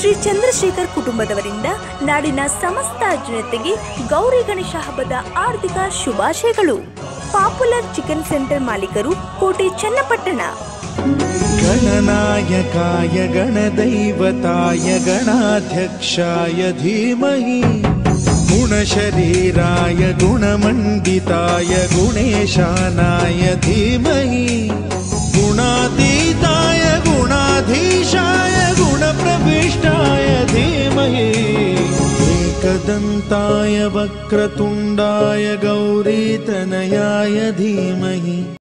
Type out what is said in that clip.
ಶ್ರೀ ಚಂದ್ರಶೇಖರ್ ಕುಟುಂಬದವರಿಂದ ನಾಡಿನ ಸಮಸ್ತ ಜನತೆಗೆ ಗೌರಿ ಗಣೇಶ ಹಬ್ಬದ ಆರ್ಥಿಕ ಶುಭಾಶಯಗಳು ಪಾಪ್ಯುಲರ್ ಚಿಕನ್ ಸೆಂಟರ್ ಮಾಲೀಕರು ಕೋಟೆ ಚನ್ನಪಟ್ಟಣ गणनायकाय गणदैवताय गणाध्यक्षाय धीमहि गुणशरीराय गुणमण्डिताय गुणेशानाय धीमहि गुणातीताय गुणाधीशाय गुणप्रविष्टाय धीमहि एकदन्ताय वक्रतुण्डाय गौरीतनयाय धीमहि